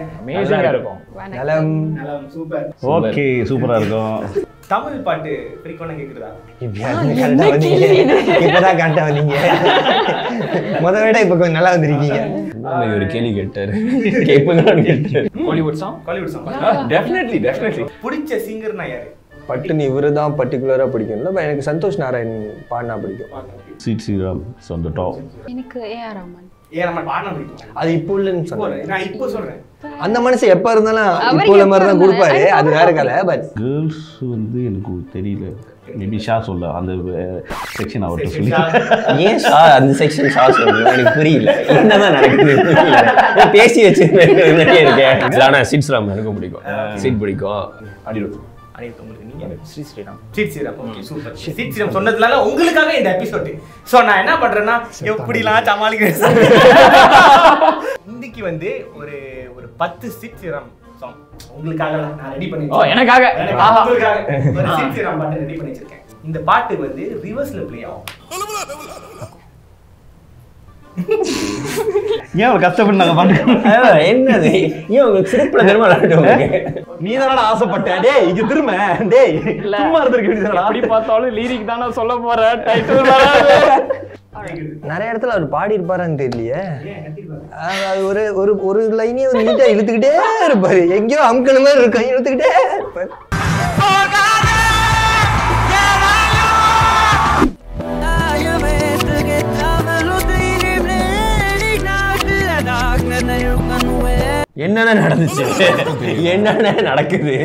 அமேசிங்கா இருக்கும் நலம் நலம் சூப்பர் ஓகே சூப்பரா இருக்கும் தமிழ் பாட்டு ஃப்ரீக்வெண்டா கேக்குறதா இப்பயாவது கரெக்டா வந்தீங்க இப்பதான் கரெக்டா வந்தீங்க முத விட இப்ப கொஞ்சம் நல்லா வந்திருக்கீங்க நம்ம ஒரு கேள்வி கேட்டாரு கேட்பங்களான்னு கேட்டாரு Hollywood song Kollywood song definitely definitely பிடிச்ச சிங்கர்னா யாரு பட்டுன்னு இவரு தான் பர்டிகுலரா பிடிக்கும்ல but எனக்கு சந்தோஷ் நாராயண் பாடினா பிடிக்கும் சீட் ஸ்ரீராம் சொந்த டாப் எனக்கு ஏஆர் ரஹ்மான் ஏன் நம்ம பாடினா பிடிக்கும் அது இப்போ இல்லைன்னு இப்போ சொன்னேன் நான் இப்போ சொல்றேன் அந்த மனுஷன் எப்ப இருந்தாலும் அவருக்கு இப்போ உள்ள மாதிரி எப்ப தான் கொடுப்பாரு இருந்தாலும் அது வேற கதை பட் கேர்ள்ஸ் வந்து எனக்கு தெரியல மேபி ஷா சொல்ல அந்த செக்ஷன் அவர்கிட்ட சொல்லி ஏன் ஷா அந்த செக்ஷன் ஷா சொல்றீங்க எனக்கு புரியல என்னதான் நடக்குது புரியல நான் பேசி வச்சிருக்கேன் இருக்கேன் ஆனா சீட்ஸ் ராம் எனக்கும் பிடிக்கும் சீட் பிடிக்கும் அடிடும் அனைத்து உங்களுக்கு நீங்க ஸ்ரீ ஸ்ரீராம் சீட் சீரம் ஓகே சூப்பர் சீட் சீரம் சொன்னதுனால உங்களுக்காக இந்த எபிசோட் சோ நான் என்ன பண்றேன்னா எப்படிலாம் சமாளிக்கிறேன் இன்னைக்கு வந்து ஒரு ஒரு பத்து சீட் சீரம் சாங் உங்களுக்காக நான் ரெடி பண்ணி ஓ எனக்காக எனக்கு ஆஹா உங்களுக்காக ஒரு சீட் சீரம் பாட்டு ரெடி பண்ணி வச்சிருக்கேன் இந்த பாட்டு வந்து ரிவர்ஸ்ல ப்ளே ஆகும் ஏன் அவள் கஷ்டப்பட்டு நாங்கள் பண்ணுறோம் என்னது ஏன் உங்களுக்கு சிறப்புல பெருமை விளையாட்டு நீ தானடா ஆசைப்பட்ட டேய் இங்க திரும்ப டேய் இல்ல. சும்மா இருந்திருக்க வேண்டியதுதானடா. எப்படி பார்த்தாலும் லிரிக் தானே சொல்ல போற டைட்டில் வராது நிறைய இடத்துல அவர் பாடி இருப்பாரான்னு தெரியலையே அது அது ஒரு ஒரு ஒரு லைனே ஒரு நீட்டா இழுத்துக்கிட்டே இருப்பாரு எங்கேயோ அமுக்கண மாதிரி இருக்கும் இழுத்துக்கிட்டே இருப்பாரு என்னென்ன நடந்துச்சு என்னென்ன நடக்குது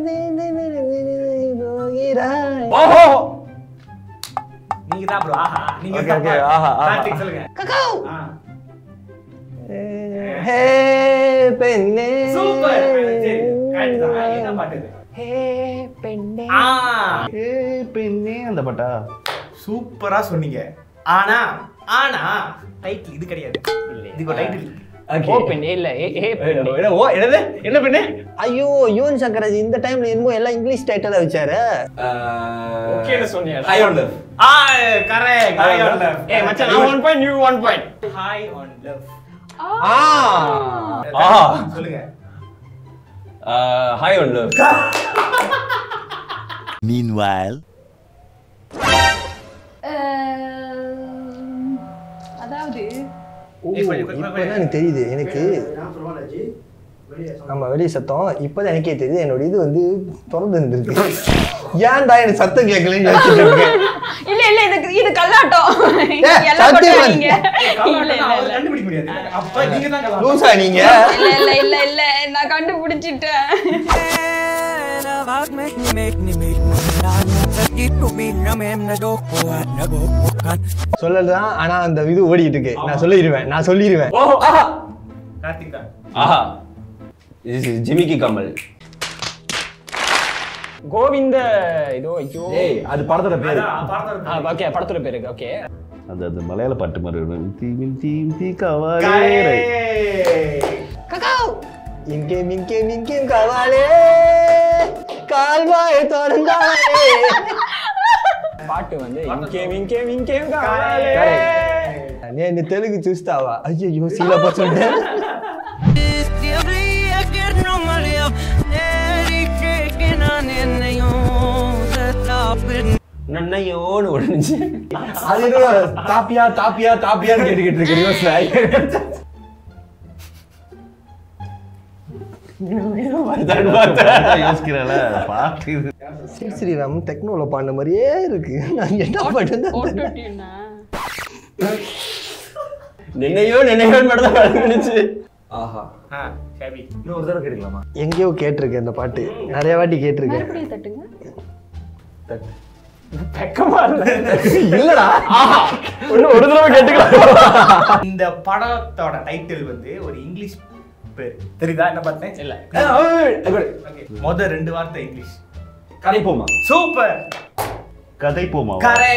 ஓஹோ நீங்க தான் ப்ரோ ஆஹா நீங்க Okay, தான் okay, ஆஹா, ஆஹா. கார்த்திக் சொல்லுங்க ஆ. ஹே பெண்ணே சூப்பர் சரி கரெக்ட் தான் என்ன பாட்டு இது ஹே பெண்ணே ஆ ஏய் பெண்ணே அந்த பாட்டா சூப்பரா சொன்னீங்க ஆனா ஆனா டைட்டில் இது கிடையாது இதுக்கு ஒரு டைட்டில் இருக்கு ஓ பெண்ணே இல்ல ஏ ஏ பெண்ணே ஓ என்னது என்ன பண்ணு ஐயோ யுவன் சங்கர் ராஜ் இந்த டைம்ல என்னமோ எல்லாம் இங்கிலீஷ் டைட்டிலா வச்சாரு ஓகேன்னு சொன்னியா ஐ ஆன் லவ் ஆ கரெக்ட் ஹாய் ஆன் லவ் ஏய் மச்சான் நான் one point you one point hi in love ஆ ஆ சொல்லுங்க ஹாய் ஆன் லவ் Meanwhile. அஹ், அதாவது ஓ, இப்பதான் எனக்கு தெரியுது எனக்கு ஆமா வெளிய சத்தம் இப்பதான் எனக்கே தெரியுது என்னோட இது வந்து திறந்து இருந்திருக்கு ஏன்டா எனக்கு சத்தம் கேட்கலன்னு யோசிச்சுட்டு இருக்கேன் இல்ல இல்ல இது இது கல்லாட்டம் எல்லாம் சத்தியமா கொட்டாதீங்க இல்ல இல்ல அவர் இல்ல கண்டுபிடிக்க முடியாது அப்ப நீங்க தான் கலாட்டா. லூசா நீங்க இல்ல இல்ல இல்ல இல்ல நான் கண்டுபிடிச்சிட்டேன் சொல்லலாம் ஆனா அந்த இது ஓடிட்டு இருக்கு நான் சொல்லிடுவேன் நான் சொல்லிடுவேன் ஓ ஆஹா கார்த்திக் தான் ஆஹா இது ஜிமிக்கி கமல் கோவிந்த இதோ ஐயோ ஏய் அது படத்தோட பேரு அதான் பார்த்தா ஆ ஓகே படத்தோட பேரு ஓகே அது அது மலையாள பாட்டு மாதிரி வரும் தீ மின் தீ தீ கவாலே ககாவ் இங்கே மிங்கே மிங்கே கவாலே கால்வாய் திறந்தாலே பாட்டு வந்து இங்கே இங்கே இங்கே నేను తెలుగు చూస్తావా అయ్యో శీలప చూడే நன்னையோன்னு ஒழிஞ்சு అది తాపియా తాపియా తాపియా అని கேட்டுக்கிட்டு இருக்கு ரிவர்ஸ்ல யோசிக்கிறல பாட்டு இது ஸ்ரீ ஸ்ரீராம் டெக்னோல பாடின மாதிரியே இருக்கு நான் என்ன பண்ணுறது ஆட்டோ டியூனா நின்னையோ நினைவோ மட்டும் தான் இருந்துச்சு ஆஹா ஆ ஷாபி இன்னொரு தடவை கேட்கலாமா எங்கேயோ கேட்டிருக்கேன் இந்த பாட்டு நிறைய வாட்டி கேட்டிருக்கேன் மறுபடியும் தட்டுங்க வெக்கமா இல்ல இல்லடா ஆஹா இன்னும் ஒரு தடவை கேட்டுக்கலாம் இந்த படத்தோட டைட்டில் வந்து ஒரு இங்கிலீஷ் பேர் தெரியுதா என்ன பார்த்தேன் இல்ல ஓகே முத ரெண்டு வார்த்தை இங்கிலீஷ் கதை போமா சூப்பர் கதை போமா கரே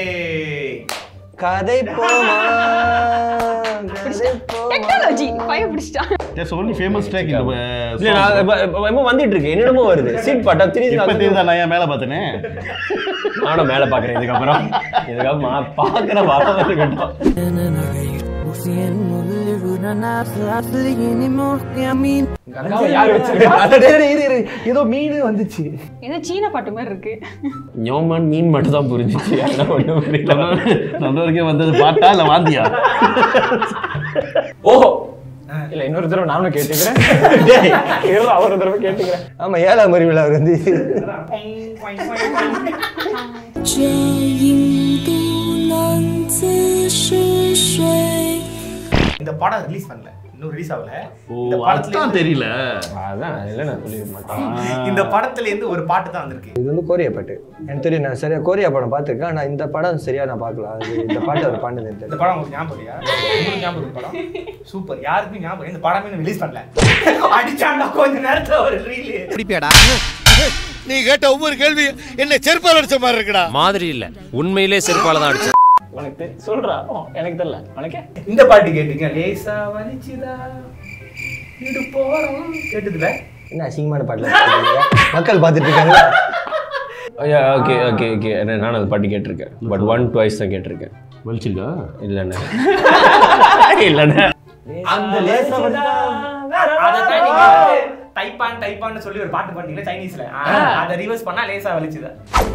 கதை போமா கதை போமா டெக்னாலஜி பையன் பிடிச்சிட்டான் ஜஸ்ட் only ஃபேமஸ் ட்ராக் இந்த இல்ல நான் இப்ப- இப்ப என்னமோ வந்துட்டு இருக்கு என்னென்னமோ வருது சீட் பாட்டா இப்ப திடீர்னு தெரியுதா நான் ஏன் மேல பார்த்தேனே நானும் மேல பாக்குறேன் இதுக்கப்புறம் இதுக்கப்புறம் நான் பாக்குற வர இருக்கட்டும் அக்காவை யார் வச்சிருக்கா அடடே, இரு, இரு, ஏதோ மீன் வந்துச்சு ஏதோ சீன பாட்டு மாதிரி இருக்கு ஞோமான் மீன் மட்டும் தான் புரிஞ்சிச்சு அதெல்லாம் ஒண்ணும் புரியல நம்ம வரைக்கும் வந்தது பாட்டா இல்ல வாந்தியா ஓஹோ இல்ல இன்னொரு தடவை நானும் கேட்டுக்கிறேன் இருடா, அவர் ஒரு தடவை கேட்டுக்கிறேன் ஆமா ஏழாம் அறிவில் அவர் வந்து இந்த படம் ரிலீஸ் பண்ணல இன்னும் ரிலீஸ் ஆகல ஓ இந்த படத்துல அதான் தெரியல அதான் இல்ல நான் சொல்லிட மாட்டேன் இந்த படத்துல இருந்து ஒரு பாட்டு தான் வந்திருக்கு இது வந்து கோரியா பாட்டு எனக்கு தெரியும் நான் சரியா கோரியா படம் பார்த்துருக்கேன் ஆனா இந்த படம் சரியா நான் பார்க்கல அது இந்த பாட்டு அவர் பாண்டது எனக்கு இந்த தெரியும் படம் உங்களுக்கு ஞாபகம் இல்லையா உங்களுக்கு ஞாபகம் இருக்கு படம் சூப்பர் யாருக்கும் ஞாபகம் இல்ல. இந்த படமே இன்னும் ரிலீஸ் பண்ணல அடிச்சாண்டா கொஞ்ச நேரத்துல ஒரு ரீல் அடிப்பியாடா நீ கேட்ட ஒவ்வொரு கேள்வி என்ன செருப்பால் அடிச்ச மாதிரி இருக்குடா மாதிரி இல்ல உண்மையிலே செருப்பால தான் அடிச்சு உனக்கு தெரி- சொல்றா ஓ, எனக்கு தெரியல உனக்கே இந்த பாட்டு கேட்டீங்க லேசா வலிச்சுதா இது போறோம் கேட்டதுல என்ன அசிங்கமான பாட்டுல பாடுறீங்க? மக்கள் பார்த்துட்டு இருக்காங்க ஓகே ஓகே ஓகே நானும் அந்த பாட்டு கேட்டிருக்கேன் பட் ஒன் டுவைஸ் தான் கேட்டிருக்கேன் வலிச்சிருக்கா இல்லைண்ணே இல்லைண்ணே அந்த லேசா அதான் நீங்க டைப்பான் டைப்பான்னு சொல்லி ஒரு பாட்டு பண்ணீங்களா சைனீஸ்ல அதை ரிவர்ஸ் பண்ணா லேசா வலிச்சுதா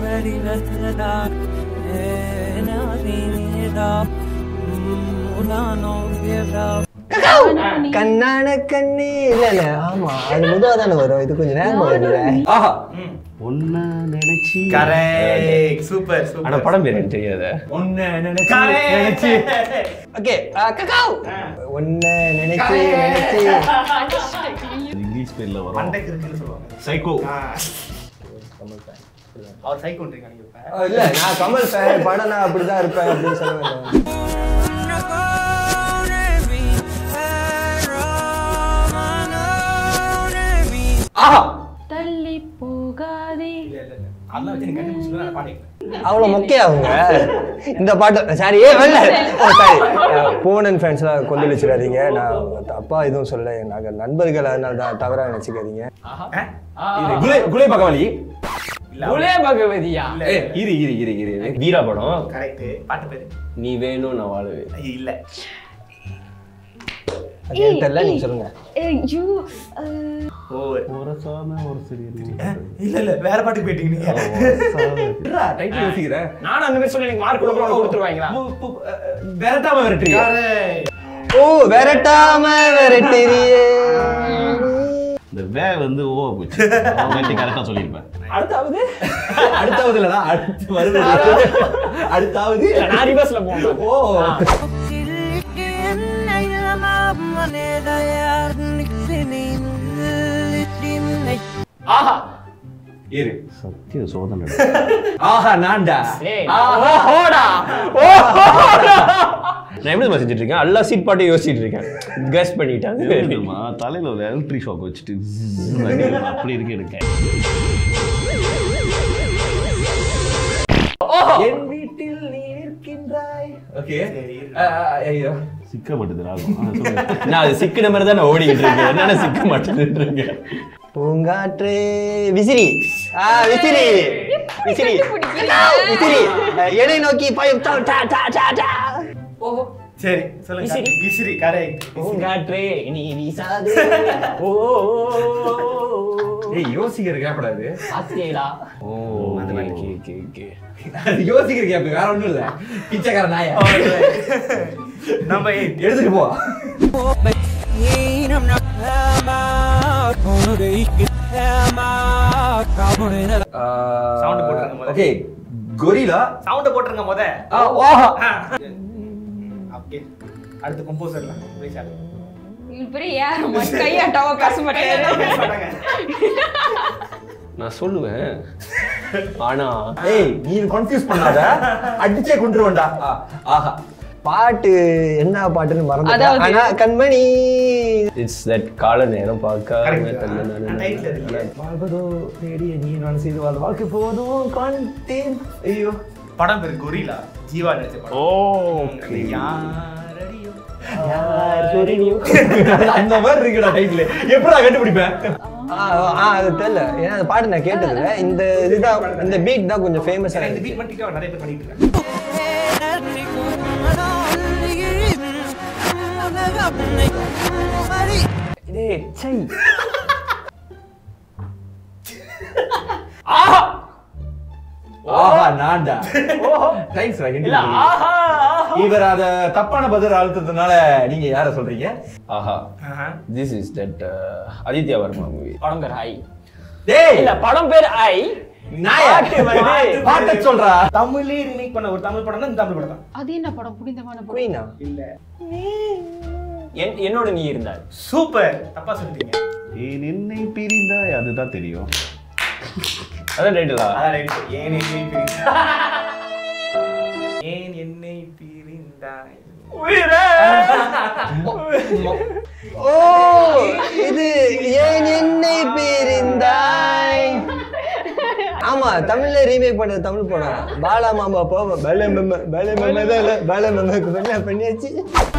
கண்ணான கண்ணே இல்ல இல்ல ஆமா அது முதல்ல தானே வரும் இது கொஞ்சம் நேரம் வருது ஆஹா ஒன்ன நினைச்சு கரெக்ட் சூப்பர் ஆனா சூப்பர் படம் பேர் எனக்கு தெரியாத ஒன்னு நினைச்சு நினைச்சு ஓகே கக்காவ் ஒன்ன நினைச்சு நினைச்சு இங்கிலீஷ் பேர்ல வரும் மண்டைக்கு இருக்குன்னு சொல்லுவாங்க சைக்கோ ஆ. அவர் சைக்கோன்றீங்க நீங்க இப்ப ஆ, இல்ல நான் கமல் ஃபேன் படம் நான் அப்படிதான் இருப்பேன் அப்படின்னு சொல்லுவேன் ஆஹா தள்ளி போகாதே இல்ல இல்ல இல்ல அதெல்லாம் வச்சு நீ கண்டுபிடிச்சு நான் பாடிக்கிறேன் அவ்வளவு மொக்கையா அவங்க இந்த பாட்டு சாரி ஏ வரல சாரி பூனன் ஃபேன்ஸ்லாம் கொந்தளிச்சிடாதீங்க நான் தப்பா எதுவும் சொல்ல நாங்க நண்பர்கள் அதனால தான் தவறா நினைச்சுக்காதீங்க இது குலே குலே பகவலி இல்ல குலே பகவதியா இல்ல. ஏய், இரு இரு இரு இரு இரு. வீரா படம் கரெக்ட் பாட்டு பேரு நீ வேணும் நான் வாழுவேன் ஐயோ, இல்ல அது எனக்கு தெரியல நீங்க சொல்லுங்க யூ ஓ ஒரு சாம ஒரு சிறிய இல்ல இல்ல வேற பாட்டுக்கு போயிட்டீங்க நீங்க டைட்டில் யோசிக்கிறேன் நானும் அந்த மாதிரி சொல்லி எனக்கு மார்க் கொடுக்குறோம் உனக்கு கொடுத்துருவாங்களா விரட்டாம விரட்டுறீங்க ஓ விரட்டாம விரட்டுறியே இந்த வே வந்து ஓ போச்சு கரெக்டா சொல்லியிருப்பேன் அடுத்தாவது அடுத்தாவது இல்லடா அடுத்து வருது அடுத்தாவது நான் ரிவர்ஸ்ல போகணும் ஓ ஆஹா இரு சத்திய சோதனை ஆஹா நான்டா ஏய், ஆஹா ஹோடா நான் எப்படி தெரியுமா செஞ்சுட்டு இருக்கேன் எல்லா சீட் பாட்டையும் யோசிச்சுட்டு இருக்கேன் கெஸ் பண்ணிட்டாங்க தெரியுமா தலையில ஒரு எலக்ட்ரிக் ஷாக் வச்சுட்டு zzz அடிக்கிறது. அப்படி இருக்கு எனக்கு என் வீட்டில் நீ இருக்கின்றாய் ஓகே ஐயோ சிக்கப்பட்டது ராகம் ஆ, சொல்லுங்க. நான் அது சிக்கின மாதிரி தான் நான் ஓடிக்கிட்டு இருக்கேன் என்னென்ன சிக்க மாட்டேன்னு இருக்கேன் பூங்காற்று விசிறி ஆ விசிறி விசிறி விசிறி அஹ், எடை நோக்கி பாயும் டா, டா, டா, டா, டா. ஓஹோ சரி சொல்லுங்க விசிறி. விசிறி கரெக்ட் பூங்காற்றே நீ வீசாதே ஓ ஏய் யோசிக்கிற கேப்படாது ஆத்தியடா ஓ ஓகே ஓகே ஓகே அது யோசிக்கிற கேப் வேற ஒண்ணும் இல்ல பிச்சைக்கார நாய நம்ம எடுத்துட்டு போ Sound போட்டுருங்க முதல்ல. ஓகே கொரிலா சவுண்ட் போட்டுருங்க முத ஓஹோ ஓகே அடுத்து கம்போசர்ல பேசாது இவரு பெரிய ஏற கையாட்டாவா பேச மாட்டேன் நான் சொல்லுவேன் ஆனா ஏய் நீ கன்ஃபியூஸ் பண்ணாத அடிச்சே கொண்டுருவேன்டா ஆ, ஆஹா பாட்டு என்ன பாட்டுன்னு மறந்துட்டேன் அதாவது- ஆனா கண்மணி இட்ஸ் தட் கால நேரம் பார்க்காம Correct. தன்னை நானே டைட்டில் இருக்கு வாழ்வதோ தேடிய நீ நான் செய்து வாழ் வாழ்க்கை போதும் காண்டேன் ஐயோ படம் பேரு கொரிலா ஜீவா நடிச்ச படம் ஓ அது யாரடியோ அந்த மாதிரி இருக்குடா டைட்டில் எப்படி நான் கண்டுபிடிப்பேன் ஆ, ஆ, அது தெரியல ஏன்னா அந்த பாட்டு நான் கேட்டதில்ல இந்த இதுதான் இந்த பீட் தான் கொஞ்சம் ஃபேமஸ் ஏன்னா இந்த ஆயிடுச்சு பீட் பண்ணிட்டு நிறைய பேர் பண்ணிட்டு இருக்காங்க டேய் சை ஆஹா நான்டா தேங்க்ஸ் இல்ல ஆஹா ஆஹா. இவர் அத தப்பான பதில் அழுத்ததுனால நீங்க யார சொல்றீங்க ஆஹா ஆஹா. This is that Aditya Varma movie படம் பேர் ஐ டேய் இல்ல படம் பேர் ஐ நாயா பாட்டு பாட்ட சொல்றா தமிழ்லயே ரீமேக் பண்ண ஒரு தமிழ் படம் தான் இந்த தமிழ் படம் தான் அது என்ன படம் புனிதமான படம் குயினா இல்ல என் என்னோட நீ இருந்தால் சூப்பர் தப்பா சொல்லிட்டீங்க ஏன் என்னை பிரிந்தாய் அதுதான் தெரியும் அதான் ரைட்டுலா அதான் right. ஏன் என்னை பிரிந்தாய் ஏன் என்னை பிரிந்தாய் ஓ இது ஏன் என்னை பிரிந்தாய் ஆமா தமிழ்ல ரீமேக் பண்ணது தமிழ் படம் பாலா மாமா போவோம் பல மம்ம பல மம்ம தான் இல்ல பல மம்மக்கு பண்ண பண்ணியாச்சு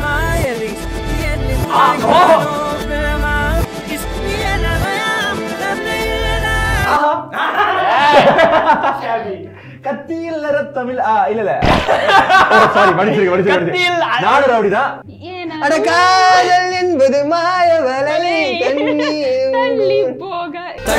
கத்தியில் நிற தமிழ் ஆ இல்ல இல்ல சாரி மன்னிச்சிருக்க மன்னிச்சிருக்க நானும் அப்படிதான் ஏன் அட காதல் என்பது மாய வலலை தண்ணீர் தள்ளி போக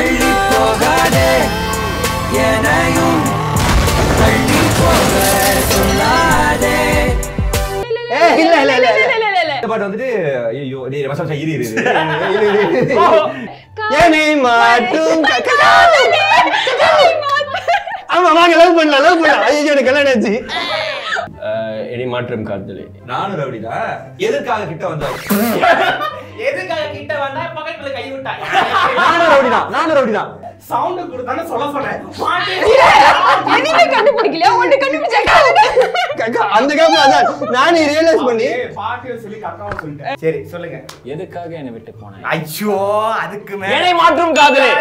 ஏய், இல்ல இல்ல இல்ல இல்ல. இல்ல, இல்ல, இல்ல. இந்த பாட்டு வந்துட்டு ஐயோ டேய் மச்சான் மச்சான், இரு இரு இரு. என்னை மாற்றும் கக்கா. ஆமா வாங்க லவ் பண்ணலாம் லவ் பண்ணலாம் ஐயோ எனக்கு கல்யாணம் ஆச்சு இனி மாற்றம் காதலே நானும் அப்படிதான் எதற்காக கிட்ட வந்தாரு எதுக்காக கிட்ட வந்தா பக்கத்துல கை விட்டாய் நானும் அப்படிதான் நானும் அப்படிதான் சவுண்ட் கொடுத்தானே சொல்ல சொன்னேன் பாட்டு எதுவுமே கண்டுபிடிக்கலையா ஒன்று கண்டுபிடிச்சாக்கா கக்கா அந்த காப்பா அதான் நானே ரியலைஸ் பண்ணி பாட்டு சொல்லி கரெக்டாக சொல்லிட்டேன் சரி சொல்லுங்க எதுக்காக என்னை விட்டு போனேன் ஐயோ அதுக்கு மேல என்னை மாற்றும் காதலே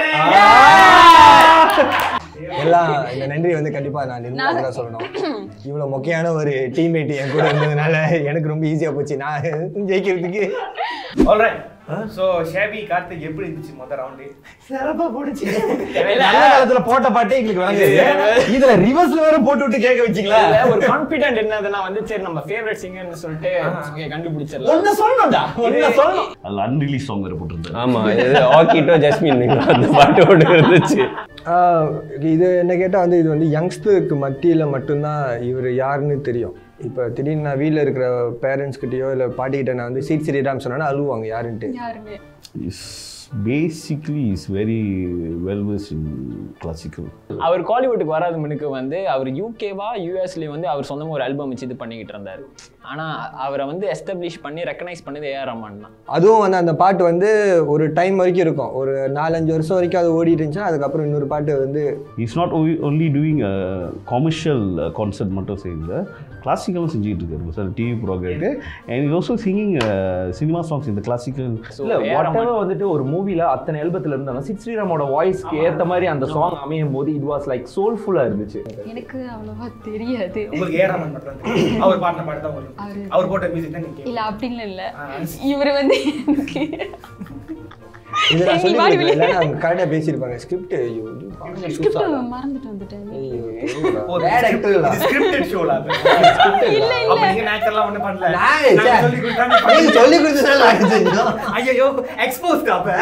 எல்லாம் இந்த நன்றி வந்து கண்டிப்பா நான் நிர்மலா தான் சொல்லணும் இவ்வளவு மொக்கையான ஒரு டீம்மேட் என் கூட இருந்ததுனால எனக்கு ரொம்ப ஈஸியா போச்சு நான் ஜெயிக்கிறதுக்கு ஆல்ரைட் சோ ஷேபி கார்த்திக் எப்படி இருந்துச்சு முத ரவுண்டு சிறப்பா போடுச்சு நல்ல காலத்துல போட்ட பாட்டே எங்களுக்கு வழங்குது இதுல ரிவர்ஸ்ல வேற போட்டு விட்டு கேட்க வச்சீங்களா ஒரு கான்பிடென்ட் என்னதுன்னா வந்து சரி நம்ம ஃபேவரட் சிங்கர்னு சொல்லிட்டு கண்டுபிடிச்சிடலாம் ஒண்ணு சொல்லணும்டா ஒண்ணு சொல்லணும் அதில் அன்ரிலீஸ் சாங் வேறு போட்டிருந்தாரு ஆமா இது ஆக்கிட்டோ ஜஸ்மின் அந்த பாட்டு ஒன்று இருந்துச்சு இது என்ன கேட்டால் வந்து இது வந்து யங்ஸ்டருக்கு மத்தியில் மட்டும்தான் இவர் யாருன்னு தெரியும் இப்போ திடீர்னு நான் வீட்டில் இருக்கிற பேரண்ட்ஸ்கிட்டயோ இல்லை பாட்டிக்கிட்ட நான் வந்து சீட் ஸ்ரீராம் சொன்னா அழுவாங்க யாருன்ட்டு யாருமே is basically is very well வெஸ் இன் கிளாசிக்கல் அவர் காலிவுட்டுக்கு வராத முன்னுக்கு வந்து அவர் யூகேவா யூஎஸ்லேயும் வந்து அவர் சொந்தமாக ஒரு ஆல்பம் வச்சு இது பண்ணிக்கிட்டு இருந்தார் ஆனால் அவரை வந்து எஸ்டாப்ளிஷ் பண்ணி ரெக்கனைஸ் பண்ணது ஏஆர் ரஹ்மான் தான் அதுவும் வந்து அந்த பாட்டு வந்து ஒரு டைம் வரைக்கும் இருக்கும் ஒரு நாலஞ்சு வருஷம் வரைக்கும் அது ஓடிட்டு இருந்துச்சுன்னா அதுக்கப்புறம் இன்னொரு பாட்டு வந்து is not only doing commercial concert மட்டும் செய்யல கிளாசிக்கலும் செஞ்சுட்டு இருக்காரு sir TV programme and is also singing cinema songs இந்த கிளாசிக்கல் இல்ல whatever வந்துட்டு ஒரு மூவில அத்தனை எல்பத்துல இருந்தாலும் சிட் ஸ்ரீராமோட வாய்ஸ்க்கு ஏத்த மாதிரி அந்த சாங் அமையும் போது இட் வாஸ் லைக் சோல்ஃபுல்லா இருந்துச்சு எனக்கு அவ்வளவா தெரியாது உங்களுக்கு ஏறாமன் மட்டும் தான் தெரியும். அவர் பாடின பாட்டு தான் வரும் அவரு அவர் போட்ட மியூசிக் தான் நீங்க இல்ல அப்படின்னு இல்ல இவர் வந்து எனக்கு இது நான் நீ சொல்லி வாடி கொடுக்கல. வெளியே. இல்லைன்னா அவங்க கரெக்டாக பேசியிருப்பாங்க ஸ்கிரிப்ட் ஐயோ இது பாருங்க, ஸ்கிரிப்ட் புதுசா. மறந்துட்டு வந்துட்டேன் ஐயோ, தெரியுதா? ஒரு Bad actor இல்ல. இது scripted show ல அது. இல்ல அப்ப இல்ல நீங்க நேச்சுரலா ஒண்ணும் பண்ணல நான் நாங்க சே. சொல்லி கொடுத்தா நீ நீங்க பண்ணி- சொல்லி கொடுத்ததால நாங்க செஞ்சோம் ஐயோ எக்ஸ்போஸ் அப்ப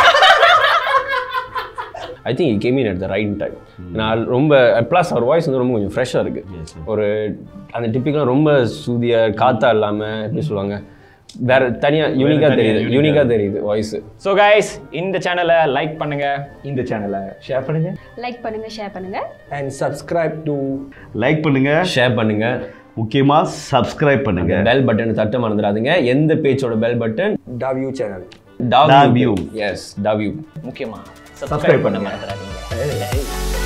I think he came in at the right time நான் ரொம்ப ப்ளஸ் அவர் வாய்ஸ் வந்து ரொம்ப கொஞ்சம் ஃப்ரெஷ்ஷாக இருக்கு ஒரு அந்த டிப்பிக்கலாக ரொம்ப சூதியா காத்தா இல்லாமல் எப்படி சொல்லுவாங்க வேற தனியாக யூனிக்காக தனியா தெரியுது unique-ஆ யூனிக்காக தெரியுது வாய்ஸ் ஸோ கைஸ் இந்த சேனலை லைக் பண்ணுங்க இந்த சேனலை ஷேர் பண்ணுங்க லைக் பண்ணுங்க ஷேர் பண்ணுங்க அண்ட் சப்ஸ்கிரைப் டு லைக் பண்ணுங்க ஷேர் பண்ணுங்க முக்கியமா சப்ஸ்கிரைப் பண்ணுங்க பெல் பட்டன் தட்ட மறந்துடாதீங்க எந்த பேஜோட bell button டவ்யூ channel டவ்யூ W. S டவ்யூ முக்கியமாக Subscribe சப்ஸ்கிரைப் பண்ண பண்ணுங்க. மறந்துடாதீங்க